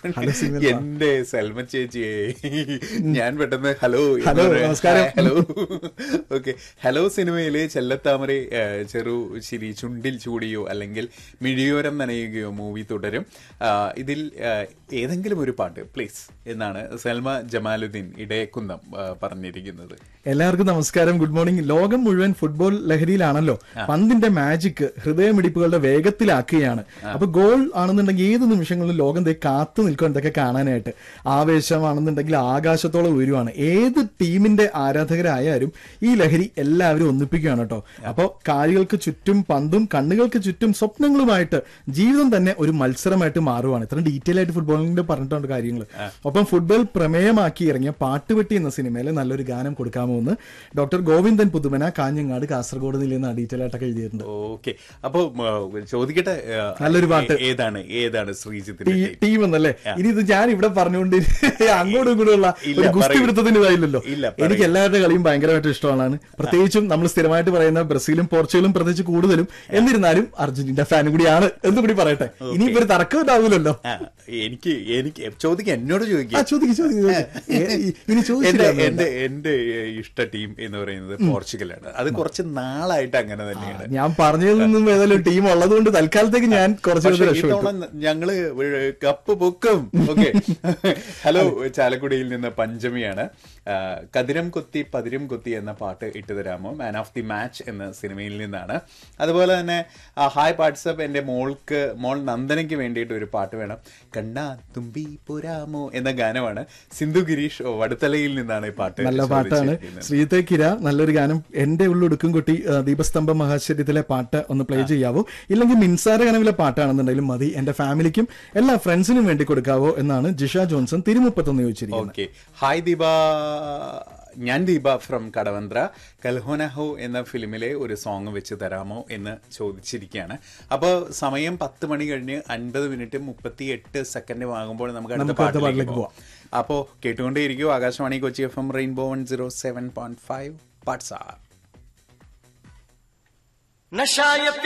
Hello cinema എന്റെ സൽമ ചേച്ചിയെ ഞാൻ പെട്ടെന്ന് ഹലോ എന്ന് ഹലോ, പറയാം. നമസ്കാരം. ഹലോ ഓക്കെ ഹലോ സിനിമയിലെ ചെല്ലത്താമര ആ, ചെറു ചിരി ചുണ്ടിൽ ചൂടിയോ അല്ലെങ്കിൽ മിഴിയോരം നനയുകയോ മൂവി തുടരും ആ, ഇതിൽ ആ, ഏതെങ്കിലും ഒരു പാട്ട് പ്ലീസ് എന്നാണ് സൽമ ജമാലുദ്ദീൻ ഇടയക്കുന്നം ആ, പറഞ്ഞിരിക്കുന്നത് എല്ലാവർക്കും നമസ്കാരം ഗുഡ് മോർണിംഗ് ലോകം മുഴുവൻ ഫുട്ബോൾ ലഹരിയിലാണല്ലോ പന്തിന്റെ മാജിക് ഹൃദയമിടിപ്പുകളുടെ വേഗത്തിലാക്കുകയാണ് അപ്പൊ ഗോൾ ആണെന്നുണ്ടെങ്കിൽ ഏത് നിമിഷങ്ങളിലും ലോകം ദേ കാത്തു നിൽക്കും ഇതൊക്കെ കാണാനായിട്ട് ആവേശമാണെന്നുണ്ടെങ്കിൽ ആകാശത്തോളം ഉയരുവാണ് ഏത് ടീമിന്റെ ആരാധകരായാലും ഈ ലഹരി എല്ലാവരും ഒന്നിപ്പിക്കുകയാണ് കേട്ടോ അപ്പോൾ കാലുകൾക്ക് ചുറ്റും പന്തും കണ്ണുകൾക്ക് ചുറ്റും സ്വപ്നങ്ങളുമായിട്ട് ജീവിതം തന്നെ ഒരു മത്സരമായിട്ട് മാറുവാണ് ഇത്ര ഡീറ്റെയിൽ ആയിട്ട് ഫുട്ബോളിന്റെ പറഞ്ഞിട്ടുണ്ട് കാര്യങ്ങൾ ഒപ്പം ഫുട്ബോൾ പ്രമേയമാക്കി ഇറങ്ങിയ പാട്ടുപെട്ടി എന്ന സിനിമയിൽ നല്ലൊരു ഗാനം കൊടുക്കാമോ എന്ന് ഡോക്ടർ ഗോവിന്ദൻ പുതുമന കാഞ്ഞങ്ങാട് കാസർഗോഡ് നിന്ന് ഡീറ്റെയിൽ ആയിട്ടൊക്കെ എഴുതിയിട്ടുണ്ട് ഓക്കെ അപ്പൊ ആ, ചോദിക്കട്ടെ ആ, നല്ലൊരു പാട്ട്. ഏ- ഏതാണ് ഏതാണ് ശ്രീജിത്തിന്റെ ടീ- ടീം എന്നല്ലേ ഇനി ഇത് ഞാൻ ഇവിടെ പറഞ്ഞുകൊണ്ട് അങ്ങോട്ടും ഇങ്ങോട്ടും ഉള്ള ഇല്ല, ഒരു ഗുസ്തി പറയൂ. പിടുത്തത്തിന് ഇതായില്ലല്ലോ ഇല്ല, പറയൂ. എനിക്ക് എല്ലാവരുടെ കളിയും ഭയങ്കരമായിട്ട് ഇഷ്ടമാണ് പ്രത്യേകിച്ചും നമ്മൾ സ്ഥിരമായിട്ട് പറയുന്ന ബ്രസീലും പോർച്ചുഗലും പ്രത്യേകിച്ച് കൂടുതലും എന്നിരുന്നാലും അർജന്റീന ഫാനും കൂടിയാണ് എന്ന് കൂടി പറയട്ടെ ഇനിയിപ്പോ ഒരു തർക്കം ഉണ്ടാവില്ലല്ലോ ആ, എനിക്ക് എനിക്ക് ചോദിക്കാം എന്നോട് ആ ചോദിക്കാം ചോദിക്കും ചോദിക്കും ഇനി എന്റെ ചോദിച്ചില്ല എന്റെ എന്റെ ഇഷ്ട ടീം എന്ന് പറയുന്നത് പോർച്ചുഗലാണ് അത് കുറച്ച് നാളായിട്ട് അങ്ങനെ തന്നെയാണ് ഞാൻ പറഞ്ഞതിൽ നിന്നും ഏതായാലും ടീം ഉള്ളത് കൊണ്ട് തൽക്കാലത്തേക്ക് ഞാൻ കുറച്ച് പക്ഷേ ദിവസം രക്ഷപ്പെട്ടു ഇത്തവണ ഞങ്ങള് കപ്പ് പൊക്കും ഓക്കെ ഹലോ ചാലക്കുടിയിൽ നിന്ന് പഞ്ചമിയാണ് ആ, കതിരം കൊത്തി പതിരം കൊത്തി എന്ന പാട്ട് ഇട്ടുതരാമോ മാൻ ഓഫ് ദി മാച്ച് എന്ന സിനിമയിൽ നിന്നാണ് അതുപോലെ തന്നെ ആ, ഹായ് വാട്സപ്പ് എന്റെ മോൾക്ക് മോൾ നന്ദനയ്ക്ക് വേണ്ടിയിട്ട് ഒരു പാട്ട് വേണം കണ്ണാ തുമ്പി പുരാമോ എന്ന ഗാനമാണ് സിന്ധു ഗിരീഷ് വടുത്തലയിൽ നിന്നാണ് ഈ പാട്ട് നല്ല പാട്ടാണ് ചോദിച്ചിരിക്കുന്നത്. ശ്രീത്തെ കിര നല്ലൊരു ഗാനം എന്റെ ഉള്ളുടുക്കും കുട്ടി ആ, ദീപസ്തംഭ മഹാശ്ചര്യത്തിലെ പാട്ട് ഒന്ന് പ്ലേ ചെയ്യാവോ ഇല്ലെങ്കിൽ മിൻസാര കനവിലെ പാട്ടാണെന്നുണ്ടെങ്കിലും മതി എന്റെ ഫാമിലിക്കും എല്ലാ ഫ്രണ്ട്സിനും വേണ്ടി കൊടുക്കാവോ എന്നാണ് ജിഷ ജോൺസൺ തിരുമുപ്പത്തൊന്ന് ചോദിച്ചിരിക്കുന്നത് ഓക്കെ ഹായ് ദീപ ഞാൻ ദീപ ഫ്രം കടവന്ത്ര കൽഹോനഹോ എന്ന ഫിലിമിലെ ഒരു സോങ് വെച്ച് തരാമോ എന്ന് ചോദിച്ചിരിക്കുകയാണ് അപ്പോൾ സമയം പത്ത് മണി കഴിഞ്ഞ് അൻപത് മിനിറ്റ് മുപ്പത്തി എട്ട് സെക്കൻഡ് ആകുമ്പോൾ നമുക്ക് അടുത്ത നമുക്ക് അടുത്ത പാട്ടിലേക്ക് പാട്ടിലേക്ക് പോവാം അപ്പോൾ കേട്ടുകൊണ്ടേയിരിക്കും Akashvani Kochi F M Rainbow one zero seven point five പാട്സാർ नशा ये